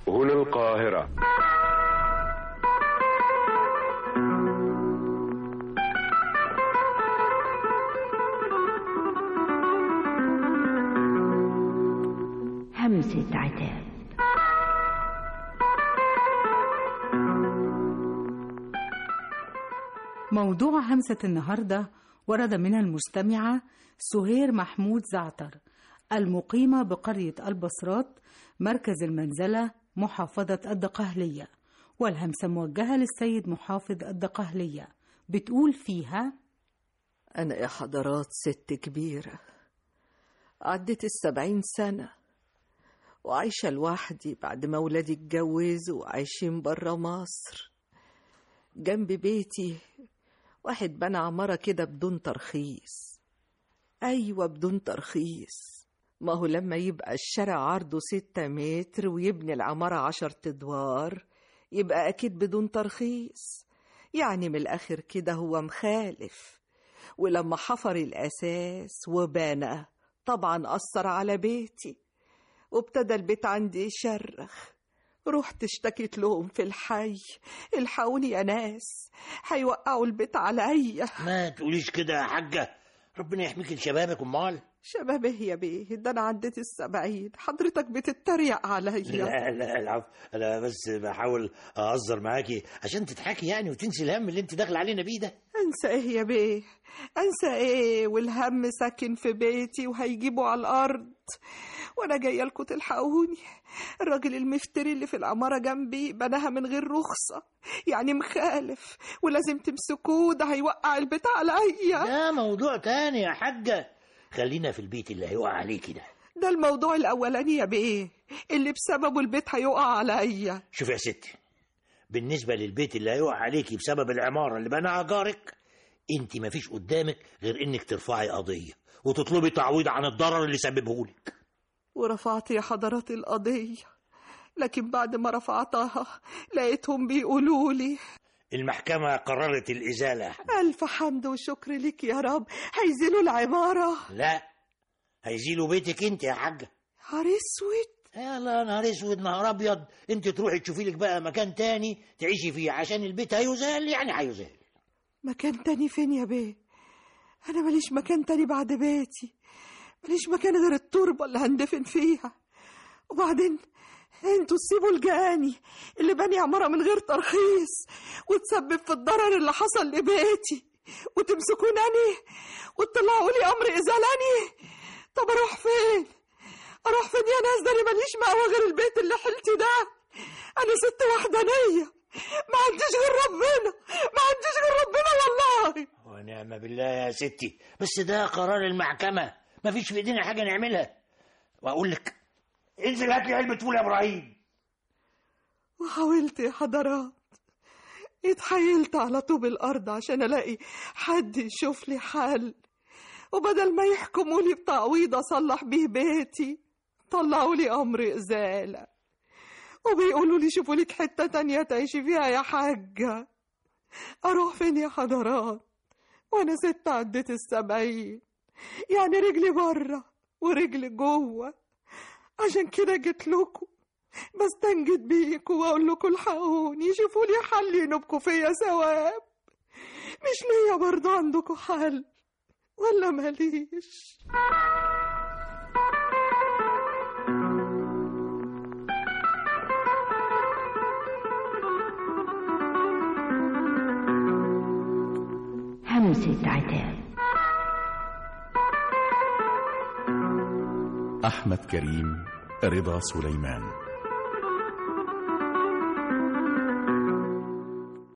هنا القاهرة همسة عتاب موضوع همسة النهاردة ورد منها المستمعة سهير محمود زعتر المقيمة بقرية البصرات مركز المنزلة محافظة الدقهلية والهمسة موجهة للسيد محافظ الدقهلية بتقول فيها أنا يا حضرات ست كبيرة عديت السبعين سنة وعايشة لوحدي بعد ما ولادي اتجوزوا وعايشين برا مصر جنب بيتي واحد بنى عمارة كده بدون ترخيص أيوة بدون ترخيص ما هو لما يبقى الشارع عرضه ستة متر ويبني العمارة عشر أدوار يبقى أكيد بدون ترخيص يعني من الآخر كده هو مخالف ولما حفر الأساس وبنى طبعا أثر على بيتي وابتدى البيت عندي يشرخ رحت اشتكيت لهم في الحي الحقوني يا ناس هيوقعوا البيت عليا ما تقوليش كده يا حاجة ربنا يحميك لشبابك امال شباب إيه يا بيه ده انا عديت السبعين حضرتك بتتريق عليا لا لا العفو انا بس بحاول اهزر معاكي عشان تضحكي يعني وتنسي الهم اللي انت داخل علينا بيه ده انسى ايه يا بيه انسى ايه والهم ساكن في بيتي وهيجيبوا على الارض وانا جايه لكم تلحقوني الراجل المفتري اللي في العماره جنبي بناها من غير رخصه يعني مخالف ولازم تمسكوه ده هيوقع البيت عليا ده موضوع تاني يا حاجة خلينا في البيت اللي هيقع عليكي ده ده الموضوع الاولاني يا بيه اللي بسببه البيت هيقع عليا شوف يا ستي بالنسبة للبيت اللي هيقع عليكي بسبب العمارة اللي بناها جارك انت مفيش قدامك غير انك ترفعي قضية وتطلبي تعويض عن الضرر اللي سببهولك ورفعت يا حضرات القضيه لكن بعد ما رفعتها لقيتهم بيقولوا لي المحكمة قررت الإزالة ألف حمد وشكر لك يا رب هيزيلوا العمارة لا هيزيلوا بيتك انت يا حاجة نهار اسود يلا نهار اسود نهار ابيض انت تروحي تشوفي لك بقى مكان تاني تعيشي فيه عشان البيت هيزال يعني هيزال مكان تاني فين يا بيه أنا ماليش مكان تاني بعد بيتي ماليش مكان غير التربة اللي هندفن فيها وبعدين انتوا تسيبوا الجاني اللي بني عمارة من غير ترخيص وتسبب في الضرر اللي حصل لبيتي وتمسكوني أني وتطلعوا لي أمر إزالاني طب أروح فين؟ أروح فين يا ناس ده أنا ماليش مأوى غير البيت اللي حلتي ده أنا ست وحدانية ما عنديش غير ربنا ما عنديش غير ربنا والله ونعم بالله يا ستي بس ده قرار المحكمة مفيش في ايدينا حاجة نعملها واقول لك انزل هات لي علبة فول يا ابراهيم وحاولت يا حضرات اتحايلت على طوب الأرض عشان ألاقي حد يشوف لي حل وبدل ما يحكموا لي بتعويض أصلح بيه بيتي طلعوا لي أمر إزالة وبيقولوا لي شوفوا لك حتة تانية تعيشي فيها يا حاجة أروح فين يا حضرات وأنا ست عديت السبعين يعني رجلي بره ورجلي جوه عشان كده جيت لكم بستنجد بيكوا واقول لكم الحقوني شوفوا لي حل ينوبكوا فيا ثواب مش ليا برضه عندكم حل ولا ماليش همسة عتاب أحمد كريم رضا سليمان